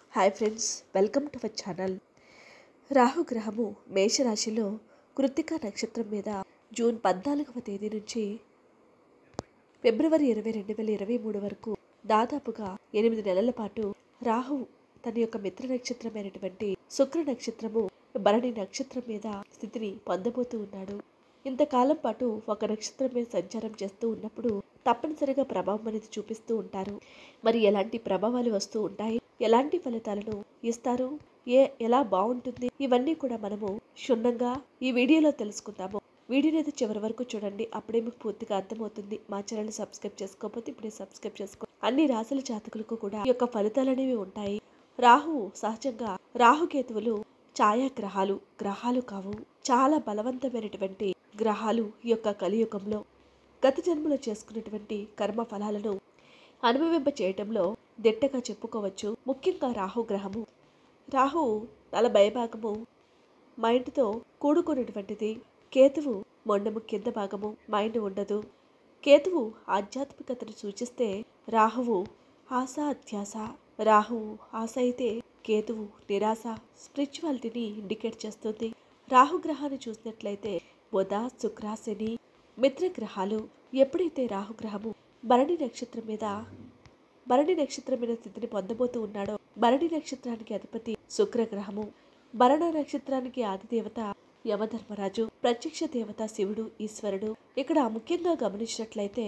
hi friends welcome to our channel రాహుగ్రహము మేషరాశిలో కృత్తిక నక్షత్రం మీద జూన్ పద్నాలుగవ తేదీ నుంచి ఫిబ్రవరి ఇరవై రెండు వేల ఇరవై మూడు వరకు దాదాపుగా ఎనిమిది నెలల పాటు రాహు తన యొక్క మిత్ర నక్షత్రమైనటువంటి శుక్ర నక్షత్రము భరణి నక్షత్రం మీద స్థితిని పొందబోతూ ఉన్నాడు ఇంతకాలం పాటు ఒక నక్షత్రం మీద సంచారం చేస్తూ ఉన్నప్పుడు తప్పనిసరిగా ప్రభావం అనేది చూపిస్తూ ఉంటారు మరి ఎలాంటి ప్రభావాలు వస్తూ ఉంటాయి ఎలాంటి ఫలితాలను ఇస్తారు ఏ ఎలా బాగుంటుంది ఇవన్నీ కూడా మనము క్షుణ్ణంగా ఈ వీడియోలో తెలుసుకుందాము వీడియోని అయితే చివరి వరకు చూడండి అప్పుడే మీకు పూర్తిగా అర్థమవుతుంది మా ఛానల్ సబ్స్క్రైబ్ చేసుకోకపోతే ఇప్పుడే సబ్స్క్రైబ్ చేసుకో అన్ని రాశుల జాతకులకు కూడా ఈ యొక్క ఫలితాలు అనేవి ఉంటాయి రాహు సహజంగా రాహుకేతువులు ఛాయాగ్రహాలు గ్రహాలు కావు చాలా బలవంతమైనటువంటి గ్రహాలు ఈ యొక్క కలియుగంలో గత జన్మలో చేసుకున్నటువంటి కర్మ ఫలాలను అనుభవింప చేయటంలో దిట్టగా చెప్పుకోవచ్చు ముఖ్యంగా రాహు గ్రహము రాహు తల భయభాగము మైండ్తో కూడుకున్నటువంటిది కేతువు మొండము కింద భాగము మైండ్ ఉండదు కేతువు ఆధ్యాత్మికతను సూచిస్తే రాహువు ఆశ అత్యాస రాహువు ఆశ అయితే కేతువు నిరాశ స్పిరిచువాలిటీని ఇండికేట్ చేస్తుంది రాహుగ్రహాన్ని చూసినట్లయితే బుధ శుక్ర శని మిత్రగ్రహాలు ఎప్పుడైతే రాహుగ్రహము భరణి నక్షత్రం మీద భరణి నక్షత్రం మీద స్థితిని పొందబోతూ ఉన్నాడో భరణి నక్షత్రానికి అధిపతి శుక్రగ్రహము భరణ నక్షత్రానికి ఆదిదేవత యమధర్మరాజు ప్రత్యక్ష దేవత శివుడు ఈశ్వరుడు ఇక్కడ ముఖ్యంగా గమనించినట్లయితే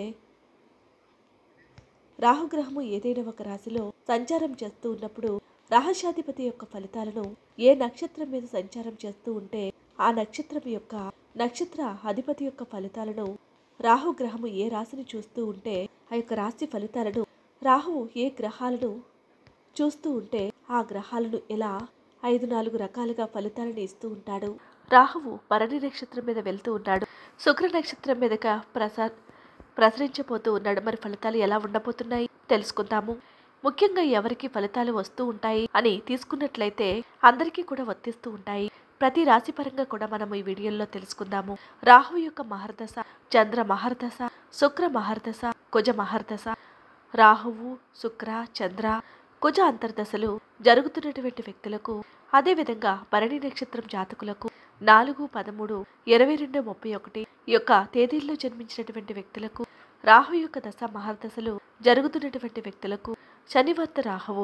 రాహుగ్రహము ఏదైనా ఒక రాశిలో సంచారం చేస్తూ ఉన్నప్పుడు రహస్యాధిపతి యొక్క ఫలితాలను ఏ నక్షత్రం మీద సంచారం చేస్తూ ఉంటే ఆ నక్షత్రం యొక్క నక్షత్ర అధిపతి యొక్క ఫలితాలను రాహుగ్రహము ఏ రాశిని చూస్తూ ఉంటే ఆ యొక్క రాశి ఫలితాలను రాహువు ఏ గ్రహాలను చూస్తూ ఉంటే ఆ గ్రహాలను ఎలా ఐదు నాలుగు రకాలుగా ఫలితాలను ఇస్తూ ఉంటాడు రాహువు భరణి నక్షత్రం మీద వెళ్తూ ఉన్నాడు శుక్ర నక్షత్రం మీదుగా ప్రసా ప్రసరించబోతూ ఉన్నాడు మరి ఫలితాలు ఎలా ఉండబోతున్నాయి తెలుసుకుందాము ముఖ్యంగా ఎవరికి ఫలితాలు వస్తూ ఉంటాయి అని తీసుకున్నట్లయితే అందరికీ కూడా వర్తిస్తూ ఉంటాయి ప్రతి రాశి పరంగా కూడా మనం ఈ వీడియోలో తెలుసుకుందాము రాహు యొక్క మహర్దశ చంద్ర మహర్దశ శుక్ర మహర్దశ కుజ మహర్దశ రాహువు శుక్ర చంద్ర కుజ అంతర్దశలు జరుగుతున్నటువంటి వ్యక్తులకు అదేవిధంగా భరణి నక్షత్రం జాతకులకు నాలుగు పదమూడు ఇరవై రెండు ముప్పై ఒకటి యొక్క తేదీల్లో జన్మించినటువంటి వ్యక్తులకు రాహు యొక్క దశ మహర్దశలు జరుగుతున్నటువంటి వ్యక్తులకు శనివర్త రాహువు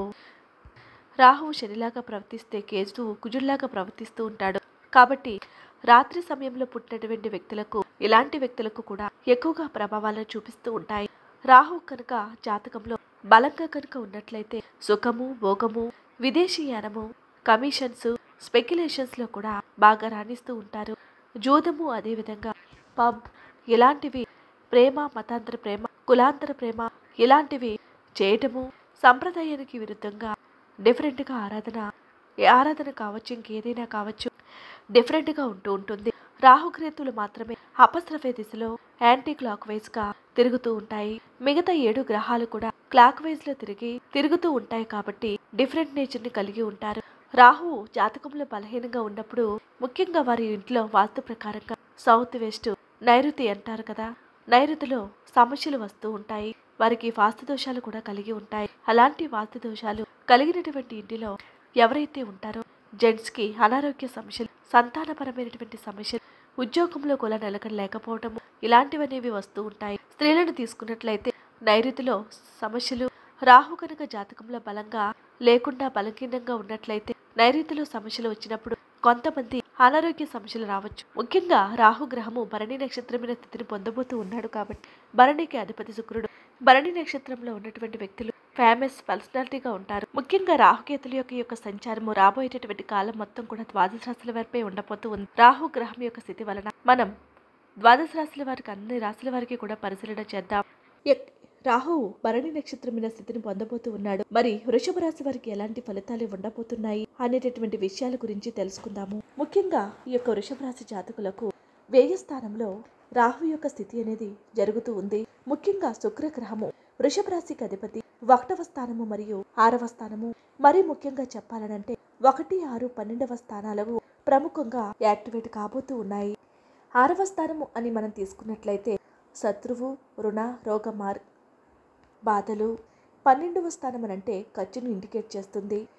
రాహువు శనిలాగా ప్రవర్తిస్తే కేతు కుజుల్లాగా ప్రవర్తిస్తూ ఉంటాడు కాబట్టి రాత్రి సమయంలో పుట్టినటువంటి వ్యక్తులకు ఇలాంటి వ్యక్తులకు కూడా ఎక్కువగా ప్రభావాలను చూపిస్తూ ఉంటాయి రాహు కనుక జాతకంలో బలంగా కనుక ఉన్నట్లయితే సుఖము భోగము విదేశీయానము కమిషన్స్ స్పెక్యులేషన్స్లో కూడా బాగా రాణిస్తూ ఉంటారు జూదము అదేవిధంగా పబ్ ఇలాంటివి ప్రేమ మతాంతర ప్రేమ కులాంతర ప్రేమ ఇలాంటివి చేయటము సంప్రదాయానికి విరుద్ధంగా డిఫరెంట్గా ఆరాధన ఏ ఆరాధన కావచ్చు ఇంకేదైనా కావచ్చు డిఫరెంట్గా ఉంటూ ఉంటుంది రాహుగ్రేతులు మాత్రమే అపస్రఫే దిశలో యాంటీ క్లాక్ వైజ్గా తిరుగుతూ ఉంటాయి మిగతా ఏడు గ్రహాలు కూడా క్లాక్ వైజ్లో తిరిగి తిరుగుతూ ఉంటాయి కాబట్టి డిఫరెంట్ నేచర్ని కలిగి ఉంటారు రాహు జాతకంలో బలహీనంగా ఉన్నప్పుడు ముఖ్యంగా వారి ఇంట్లో వాస్తు ప్రకారంగా సౌత్ వెస్ట్ నైరుతి అంటారు కదా నైరుతిలో సమస్యలు వస్తూ ఉంటాయి వారికి వాస్తు దోషాలు కూడా కలిగి ఉంటాయి అలాంటి వాస్తు దోషాలు కలిగినటువంటి ఇంటిలో ఎవరైతే ఉంటారో జెంట్స్కి అనారోగ్య సమస్యలు సంతానపరమైనటువంటి సమస్యలు ఉద్యోగంలో కూడా నిలకడ లేకపోవటం ఇలాంటివనేవి వస్తూ ఉంటాయి స్త్రీలను తీసుకున్నట్లయితే నైరుతిలో సమస్యలు రాహు కనుక జాతకంలో బలంగా లేకుండా బలహీనంగా ఉన్నట్లయితే నైరుతిలో సమస్యలు వచ్చినప్పుడు కొంతమంది అనారోగ్య సమస్యలు రావచ్చు ముఖ్యంగా రాహు గ్రహము భరణి నక్షత్రమైన స్థితిని పొందబోతూ ఉన్నాడు కాబట్టి భరణికి అధిపతి శుక్రుడు భరణి నక్షత్రంలో ఉన్నటువంటి వ్యక్తులు ఫేమస్ పర్సనాలిటీగా ఉంటారు ముఖ్యంగా రాహుకేతుల యొక్క యొక్క సంచారము రాబోయేటటువంటి కాలం మొత్తం కూడా ద్వాదశ రాశుల వారిపై ఉండబోతూ ఉంది రాహు గ్రహం యొక్క స్థితి వలన మనం ద్వాదశ రాశుల వారికి అన్ని రాశుల వారికి కూడా పరిశీలన చేద్దాం ఎక్- రాహు భరణి నక్షత్రమైన స్థితిని పొందబోతూ ఉన్నాడు మరి వృషభ రాశి వారికి ఎలాంటి ఫలితాలు ఉండబోతున్నాయి అనేటటువంటి విషయాల గురించి తెలుసుకుందాము ముఖ్యంగా ఈ యొక్క వృషభ రాశి జాతకులకు వ్యయ స్థానంలో రాహు యొక్క స్థితి అనేది జరుగుతూ ఉంది ముఖ్యంగా శుక్రగ్రహము వృషభ రాశికి అధిపతి ఒకటవ స్థానము మరియు ఆరవ స్థానము మరీ ముఖ్యంగా చెప్పాలనంటే ఒకటి ఆరు పన్నెండవ స్థానాలకు ప్రముఖంగా యాక్టివేట్ కాబోతూ ఉన్నాయి ఆరవ స్థానము అని మనం తీసుకున్నట్లయితే శత్రువు రుణ రోగ మార్ బాధలు పన్నెండవ స్థానం అని అంటే ఖర్చును ఇండికేట్ చేస్తుంది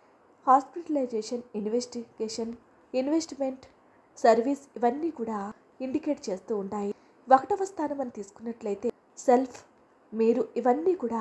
హాస్పిటలైజేషన్ ఇన్వెస్టిగేషన్ ఇన్వెస్ట్మెంట్ సర్వీస్ ఇవన్నీ కూడా ఇండికేట్ చేస్తూ ఉంటాయి ఒకటవ స్థానం అని తీసుకున్నట్లయితే సెల్ఫ్ మీరు ఇవన్నీ కూడా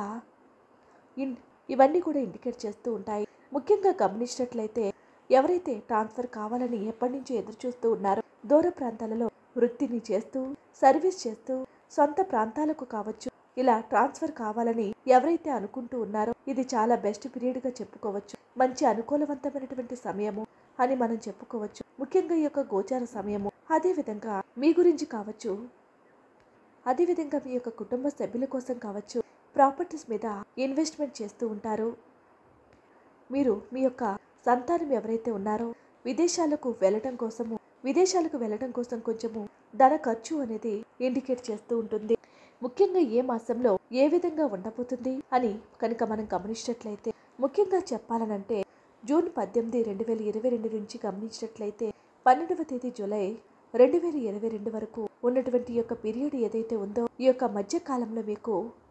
ఇన్ ఇవన్నీ కూడా ఇండికేట్ చేస్తూ ఉంటాయి ముఖ్యంగా గమనించినట్లయితే ఎవరైతే ట్రాన్స్ఫర్ కావాలని ఎప్పటి నుంచో ఎదురు చూస్తూ ఉన్నారో దూర ప్రాంతాలలో వృత్తిని చేస్తూ సర్వీస్ చేస్తూ సొంత ప్రాంతాలకు కావచ్చు ఇలా ట్రాన్స్ఫర్ కావాలని ఎవరైతే అనుకుంటూ ఉన్నారో ఇది చాలా బెస్ట్ పీరియడ్గా చెప్పుకోవచ్చు మంచి అనుకూలవంతమైనటువంటి సమయము అని మనం చెప్పుకోవచ్చు ముఖ్యంగా ఈ యొక్క గోచార సమయము అదేవిధంగా మీ గురించి కావచ్చు అదేవిధంగా మీ యొక్క కుటుంబ సభ్యుల కోసం కావచ్చు ప్రాపర్టీస్ మీద ఇన్వెస్ట్మెంట్ చేస్తూ ఉంటారు మీరు మీ యొక్క సంతానం ఎవరైతే ఉన్నారో విదేశాలకు వెళ్ళటం కోసము విదేశాలకు వెళ్ళటం కోసం కొంచెము ధన ఖర్చు అనేది ఇండికేట్ చేస్తూ ఉంటుంది ముఖ్యంగా ఏ మాసంలో ఏ విధంగా ఉండబోతుంది అని కనుక మనం గమనించినట్లయితే ముఖ్యంగా చెప్పాలనంటే జూన్ పద్దెనిమిది రెండు వేల ఇరవై రెండు నుంచి గమనించినట్లయితే పన్నెండవ తేదీ జూలై రెండు వేల ఇరవై రెండు వరకు ఉన్నటువంటి ఈ యొక్క పీరియడ్ ఏదైతే ఉందో ఈ యొక్క మధ్య కాలంలో మీకు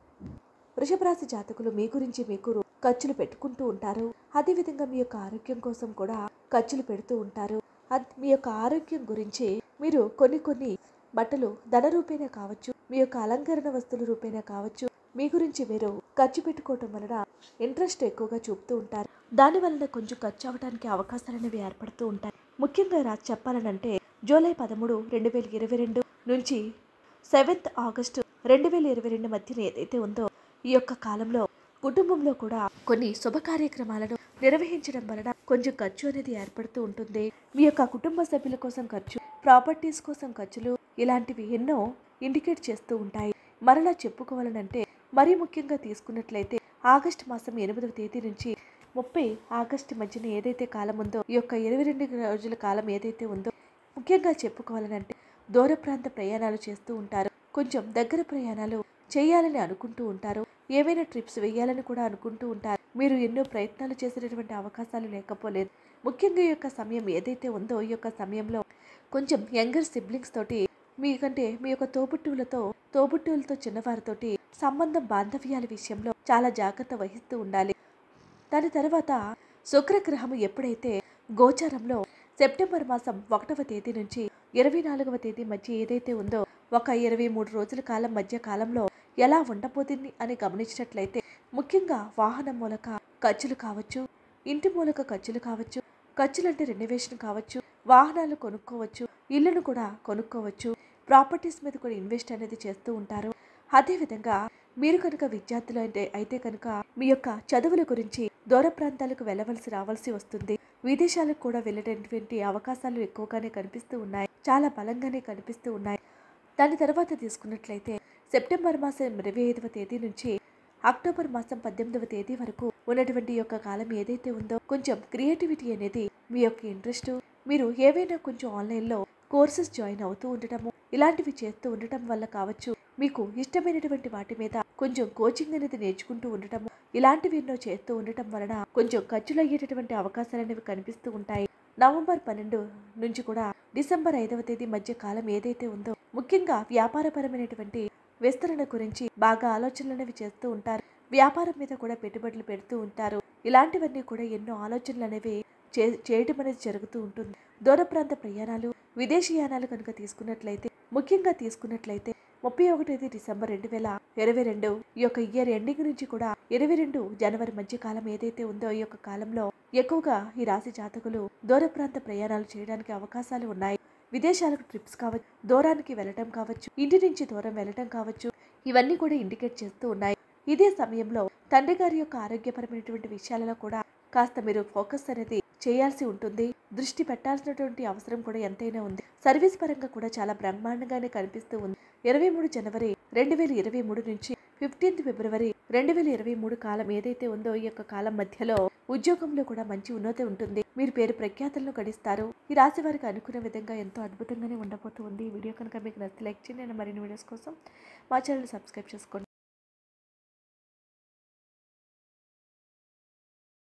వృషభ రాశి జాతకులు మీ గురించి మీకు ఖర్చులు పెట్టుకుంటూ ఉంటారు అదేవిధంగా మీ యొక్క ఆరోగ్యం కోసం కూడా ఖర్చులు పెడుతూ ఉంటారు అద్- మీ యొక్క ఆరోగ్యం గురించి మీరు కొన్ని కొన్ని బట్టలు ధన రూపేణా కావచ్చు మీ యొక్క అలంకరణ వస్తువుల రూపేణా కావచ్చు మీ గురించి మీరు ఖర్చు పెట్టుకోవటం వలన ఇంట్రెస్ట్ ఎక్కువగా చూపుతూ ఉంటారు దాని వలన కొంచెం ఖర్చు అవడానికి అవకాశాలు అనేవి ఏర్పడుతూ ఉంటాయి ముఖ్యంగా రా చెప్పాలనంటే జూలై పదమూడు రెండు వేల ఇరవై రెండు నుంచి సెవెంత్ ఆగస్టు రెండు వేల ఇరవై రెండు మధ్యన ఏదైతే ఉందో ఈ యొక్క కాలంలో కుటుంబంలో కూడా కొన్ని శుభ కార్యక్రమాలను నిర్వహించడం వలన కొంచెం ఖర్చు అనేది ఏర్పడుతూ ఉంటుంది మీ యొక్క కుటుంబ సభ్యుల కోసం ఖర్చు ప్రాపర్టీస్ కోసం ఖర్చులు ఇలాంటివి ఎన్నో ఇండికేట్ చేస్తూ ఉంటాయి మరలా చెప్పుకోవాలనంటే మరీ ముఖ్యంగా తీసుకున్నట్లయితే ఆగస్టు మాసం ఎనిమిదవ తేదీ నుంచి ముప్పై ఆగస్టు మధ్యన ఏదైతే కాలం ఉందో ఈ యొక్క ఇరవై రెండు రోజుల కాలం ఏదైతే ఉందో ముఖ్యంగా చెప్పుకోవాలనంటే దూర ప్రాంత ప్రయాణాలు చేస్తూ ఉంటారు కొంచెం దగ్గర ప్రయాణాలు చేయాలని అనుకుంటూ ఉంటారు ఏవైనా ట్రిప్స్ వేయాలని కూడా అనుకుంటూ ఉంటారు మీరు ఎన్నో ప్రయత్నాలు చేసేటటువంటి అవకాశాలు లేకపోలేదు ముఖ్యంగా ఈ యొక్క సమయం ఏదైతే ఉందో ఈ యొక్క సమయంలో కొంచెం యంగర్ సిబ్లింగ్స్ తోటి మీకంటే మీ యొక్క తోబుట్టువులతో తోబుట్టువులతో చిన్నవారితోటి సంబంధం బాంధవ్యాల విషయంలో చాలా జాగ్రత్త వహిస్తూ ఉండాలి దాని తర్వాత శుక్రగ్రహం ఎప్పుడైతే గోచారంలో సెప్టెంబర్ మాసం ఒకటవ తేదీ నుంచి ఇరవై నాలుగవ తేదీ మధ్య ఏదైతే ఉందో ఒక ఇరవై మూడు రోజుల కాలం మధ్య కాలంలో ఎలా ఉండబోతుంది అని గమనించినట్లయితే ముఖ్యంగా వాహనం మూలక ఖర్చులు కావచ్చు ఇంటి మూలక ఖర్చులు కావచ్చు ఖర్చులు అంటే రెనోవేషన్ కావచ్చు వాహనాలు కొనుక్కోవచ్చు ఇల్లును కూడా కొనుక్కోవచ్చు ప్రాపర్టీస్ మీద కూడా ఇన్వెస్ట్ అనేది చేస్తూ ఉంటారు అదేవిధంగా మీరు కనుక విద్యార్థులు అంటే అయితే కనుక మీ యొక్క చదువుల గురించి దూర ప్రాంతాలకు వెళ్ళవలసి రావాల్సి వస్తుంది విదేశాలకు కూడా వెళ్ళేటటువంటి అవకాశాలు ఎక్కువగానే కనిపిస్తూ ఉన్నాయి చాలా బలంగానే కనిపిస్తూ ఉన్నాయి దాని తర్వాత తీసుకున్నట్లయితే సెప్టెంబర్ మాసం ఇరవై ఐదవ తేదీ నుంచి అక్టోబర్ మాసం పద్దెనిమిదవ తేదీ వరకు ఉన్నటువంటి ఈ యొక్క కాలం ఏదైతే ఉందో కొంచెం క్రియేటివిటీ అనేది మీ యొక్క ఇంట్రెస్ట్ మీరు ఏవైనా కొంచెం ఆన్లైన్లో కోర్సెస్ జాయిన్ అవుతూ ఉండటము ఇలాంటివి చేస్తూ ఉండటం వల్ల కావచ్చు మీకు ఇష్టమైనటువంటి వాటి మీద కొంచెం కోచింగ్ అనేది నేర్చుకుంటూ ఉండటము ఇలాంటివి ఎన్నో చేస్తూ ఉండటం వలన కొంచెం ఖర్చులు అయ్యేటటువంటి అవకాశాలు అనేవి కనిపిస్తూ ఉంటాయి నవంబర్ పన్నెండు నుంచి కూడా డిసెంబర్ ఐదవ తేదీ మధ్య కాలం ఏదైతే ఉందో ముఖ్యంగా వ్యాపారపరమైనటువంటి విస్తరణ గురించి బాగా ఆలోచనలు అనేవి చేస్తూ ఉంటారు వ్యాపారం మీద కూడా పెట్టుబడులు పెడుతూ ఉంటారు ఇలాంటివన్నీ కూడా ఎన్నో ఆలోచనలు అనేవి చే చేయటం అనేది జరుగుతూ ఉంటుంది దూర ప్రాంత ప్రయాణాలు విదేశీయానాలు కనుక తీసుకున్నట్లయితే ముఖ్యంగా తీసుకున్నట్లయితే ముప్పై ఒకటి డిసెంబర్ రెండు వేల ఇరవై రెండు ఈ యొక్క ఇయర్ ఎండింగ్ నుంచి కూడా ఇరవై రెండు జనవరి మధ్య కాలం ఏదైతే ఉందో ఈ యొక్క కాలంలో ఎక్కువగా ఈ రాశి జాతకులు దూర ప్రాంత ప్రయాణాలు చేయడానికి అవకాశాలు ఉన్నాయి విదేశాలకు ట్రిప్స్ కావచ్చు దూరానికి వెళ్ళటం కావచ్చు ఇంటి నుంచి దూరం వెళ్ళటం కావచ్చు ఇవన్నీ కూడా ఇండికేట్ చేస్తూ ఉన్నాయి ఇదే సమయంలో తండ్రి గారి యొక్క ఆరోగ్యపరమైనటువంటి విషయాలలో కూడా కాస్త మీరు ఫోకస్ అనేది చేయాల్సి ఉంటుంది దృష్టి పెట్టాల్సినటువంటి అవసరం కూడా ఎంతైనా ఉంది సర్వీస్ పరంగా కూడా చాలా బ్రహ్మాండంగానే కనిపిస్తూ ఉంది ఇరవై మూడు జనవరి రెండు వేల ఇరవై మూడు నుంచి ఫిఫ్టీన్త్ ఫిబ్రవరి రెండు వేల ఇరవై మూడు కాలం ఏదైతే ఉందో ఈ యొక్క కాలం మధ్యలో ఉద్యోగంలో కూడా మంచి ఉన్నతి ఉంటుంది మీరు పేరు ప్రఖ్యాతులను గడిస్తారు ఈ రాశి వారికి అనుకున్న విధంగా ఎంతో అద్భుతంగానే ఉండబోతుంది ఈ వీడియో కనుక మీకు నచ్చితే లైక్ చేయండి నేను మరిన్ని వీడియోస్ కోసం మా ఛానల్ సబ్స్క్రైబ్ చేసుకోండి